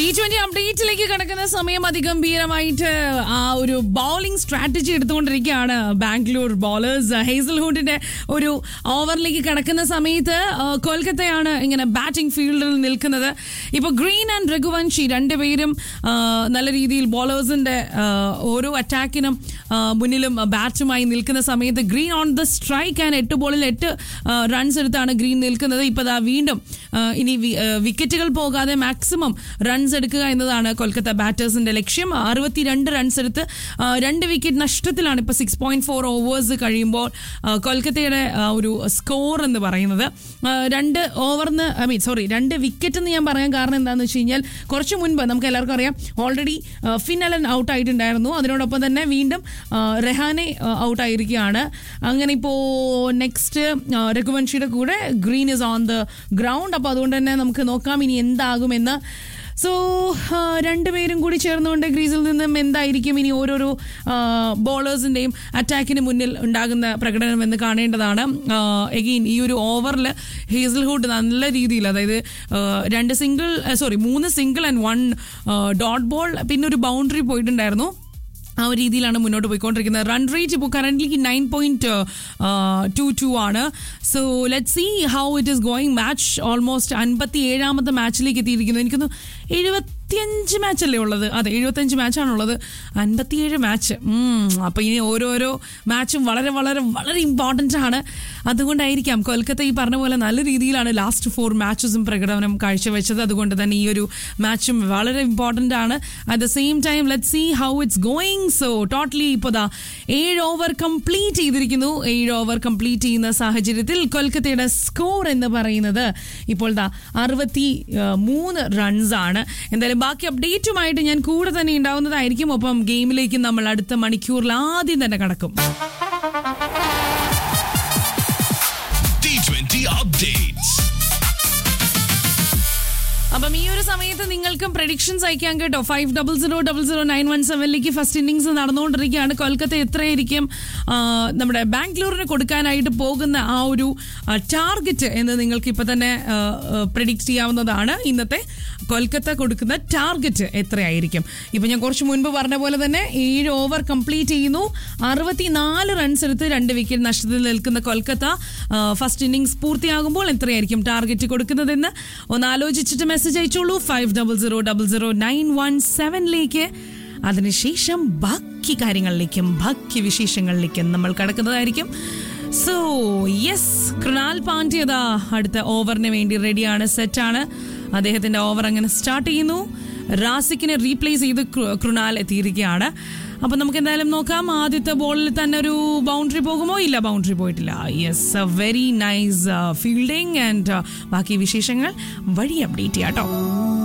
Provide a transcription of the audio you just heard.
T twenty അപ്ഡേറ്റിലേക്ക് കിടക്കുന്ന സമയം അതിഗംഭീരമായിട്ട് ആ ഒരു ബൗളിംഗ് സ്ട്രാറ്റജി എടുത്തുകൊണ്ടിരിക്കുകയാണ് ബാംഗ്ലൂർ ബോളേഴ്സ് ഹേസൽഹുഡിന്റെ ഒരു ഓവറിലേക്ക് കിടക്കുന്ന സമയത്ത് ആ, കൊൽക്കത്തയാണ് ഇങ്ങനെ ബാറ്റിംഗ് ഫീൽഡിൽ നിൽക്കുന്നത് ഇപ്പൊ ഗ്രീൻ ആൻഡ് രഘുവൻഷി രണ്ടുപേരും ആ, നല്ല രീതിയിൽ ബോളേഴ്സിന്റെ ആ, ഓരോ അറ്റാക്കിനും ആ, മുന്നിലും ബാറ്റുമായി നിൽക്കുന്ന സമയത്ത് green on the strike and എട്ട് ബോളിൽ എട്ട് റൺസ് എടുത്താണ് ഗ്രീൻ നിൽക്കുന്നത് ഇപ്പൊ ദാ വീണ്ടും ആ, ഇനി വി- ആ, വിക്കറ്റുകൾ പോകാതെ മാക്സിമം റൺസ് എടുക്കുക എന്നതാണ് കൊൽക്കത്ത ബാറ്റേഴ്സിന്റെ ലക്ഷ്യം അറുപത്തിരണ്ട് റൺസ് എടുത്ത് ആ, രണ്ട് വിക്കറ്റ് നഷ്ടത്തിലാണ് ഇപ്പൊ സിക്സ് പോയിന്റ് ഫോർ ഓവേഴ്സ് കഴിയുമ്പോൾ ആ, കൊൽക്കത്തയുടെ ആ, ഒരു സ്കോർ എന്ന് പറയുന്നത് ആ, രണ്ട് ഓവറിന് ഐ മീൻ സോറി രണ്ട് വിക്കറ്റ് എന്ന് ഞാൻ പറയാൻ കാരണം എന്താണെന്ന് വെച്ച് കഴിഞ്ഞാൽ കുറച്ച് മുൻപ് നമുക്ക് എല്ലാവർക്കും അറിയാം ഓൾറെഡി ഫിനലൻ ഔട്ട് ആയിട്ടുണ്ടായിരുന്നു അതിനോടൊപ്പം തന്നെ വീണ്ടും ആ, റെഹാനെ ഔട്ട് ആയിരിക്കുകയാണ് അങ്ങനെ ഇപ്പോൾ നെക്സ്റ്റ് രഘുവൻഷിയുടെ കൂടെ green is on the ground അപ്പോൾ അതുകൊണ്ട് തന്നെ നമുക്ക് നോക്കാം ഇനി എന്താകുമെന്ന് സോ രണ്ടുപേരും കൂടി ചേർന്നുകൊണ്ട് ഗ്രീസിൽ നിന്നും എന്തായിരിക്കും ഇനി ഓരോരോ ബോളേഴ്സിൻ്റെയും അറ്റാക്കിന് മുന്നിൽ ഉണ്ടാകുന്ന പ്രകടനം എന്ന് കാണേണ്ടതാണ് എഗെയിൻ ഈ ഒരു ഓവറിൽ ഹേസൽഹുഡ് നല്ല രീതിയിൽ അതായത് ആ, രണ്ട് സിംഗിൾ സോറി മൂന്ന് single and one dot ball പിന്നെ ഒരു ബൗണ്ടറി പോയിട്ടുണ്ടായിരുന്നു ആ ഒരു രീതിയിലാണ് മുന്നോട്ട് പോയിക്കൊണ്ടിരിക്കുന്നത് റൺ റേറ്റ് ഇപ്പോൾ current nine point two two ആണ് so let see how it is going match almost അൻപത്തി ഏഴാമത്തെ മാച്ചിലേക്ക് എത്തിയിരിക്കുന്നു എനിക്കൊന്ന് എഴുപത്തിയഞ്ച് മാച്ചല്ലേ ഉള്ളത് അതെ എഴുപത്തഞ്ച് മാച്ചാണുള്ളത് അൻപത്തിയേഴ് മാച്ച് അപ്പോൾ ഇനി ഓരോരോ മാച്ചും വളരെ വളരെ വളരെ ഇമ്പോർട്ടൻ്റ് ആണ് അതുകൊണ്ടായിരിക്കാം കൊൽക്കത്ത ഈ പറഞ്ഞ പോലെ നല്ല രീതിയിലാണ് ലാസ്റ്റ് ഫോർ മാച്ചസും പ്രകടനം കാഴ്ചവെച്ചത് അതുകൊണ്ട് തന്നെ ഈ ഒരു മാച്ചും വളരെ ഇമ്പോർട്ടൻ്റ് ആണ് at the same time let see how it's going so totally ഇപ്പോൾ ദാ ഏഴ് ഓവർ കംപ്ലീറ്റ് ചെയ്തിരിക്കുന്നു ഏഴ് ഓവർ കംപ്ലീറ്റ് ചെയ്യുന്ന സാഹചര്യത്തിൽ കൊൽക്കത്തയുടെ സ്കോർ എന്ന് പറയുന്നത് ഇപ്പോൾ ദാ അറുപത്തി ആ, മൂന്ന് റൺസ് ആണ് എന്തായാലും ബാക്കി അപ്ഡേറ്റുമായിട്ട് ഞാൻ കൂടെ തന്നെ ഉണ്ടാവുന്നതായിരിക്കും ഒപ്പം ഗെയിമിലേക്ക് നമ്മൾ അടുത്ത മണിക്കൂറിൽ ആദ്യം തന്നെ കടക്കും T20 updates. അപ്പം ഈ ഒരു സമയത്ത് നിങ്ങൾക്കും പ്രഡിക്ഷൻസ് അയക്കാൻ കേട്ടോ five double zero double zero nine one സെവനിലേക്ക് ഫസ്റ്റ് ഇന്നിങ്സ് നടന്നുകൊണ്ടിരിക്കുകയാണ് കൊൽക്കത്ത എത്രയായിരിക്കും ആ, നമ്മുടെ ബാംഗ്ലൂരിന് കൊടുക്കാനായിട്ട് പോകുന്ന ആ ഒരു ടാർഗറ്റ് എന്ന് നിങ്ങൾക്ക് ഇപ്പൊ തന്നെ പ്രഡിക്റ്റ് ചെയ്യാവുന്നതാണ് ഇന്നത്തെ കൊൽക്കത്ത കൊടുക്കുന്ന ടാർഗറ്റ് എത്രയായിരിക്കും ഇപ്പൊ ഞാൻ കുറച്ച് മുൻപ് പറഞ്ഞ പോലെ തന്നെ ഏഴ് ഓവർ കംപ്ലീറ്റ് ചെയ്യുന്നു അറുപത്തിനാല് റൺസ് എടുത്ത് രണ്ട് വിക്കറ്റ് നഷ്ടത്തിൽ നിൽക്കുന്ന കൊൽക്കത്ത ഫസ്റ്റ് ഇന്നിങ്സ് പൂർത്തിയാകുമ്പോൾ എത്രയായിരിക്കും ടാർഗറ്റ് കൊടുക്കുന്നതെന്ന് ഒന്ന് ആലോചിച്ചിട്ട് മെസ്സേജ് അയച്ചോളൂ five double zero double zero nine one സെവനിലേക്ക് അതിനുശേഷം ബാക്കി കാര്യങ്ങളിലേക്കും ബാക്കി വിശേഷങ്ങളിലേക്കും നമ്മൾ കടക്കുന്നതായിരിക്കും സോ യെസ് കൃണാൽ പാണ്ഡ്യത അടുത്ത ഓവറിന് വേണ്ടി റെഡിയാണ് സെറ്റാണ് അദ്ദേഹത്തിന്റെ ഓവർ അങ്ങനെ സ്റ്റാർട്ട് ചെയ്യുന്നു റാസിക്കിനെ റീപ്ലേസ് ചെയ്ത് കൃ- കൃണാൽ എത്തിയിരിക്കുകയാണ് അപ്പൊ നമുക്ക് എന്തായാലും നോക്കാം ആദ്യത്തെ ബോളിൽ തന്നെ ഒരു ബൗണ്ടറി പോകുമോ ഇല്ല ബൗണ്ടറി പോയിട്ടില്ല yes very nice fielding and ബാക്കി വിശേഷങ്ങൾ വഴി അപ്ഡേറ്റ് ചെയ്യാം കേട്ടോ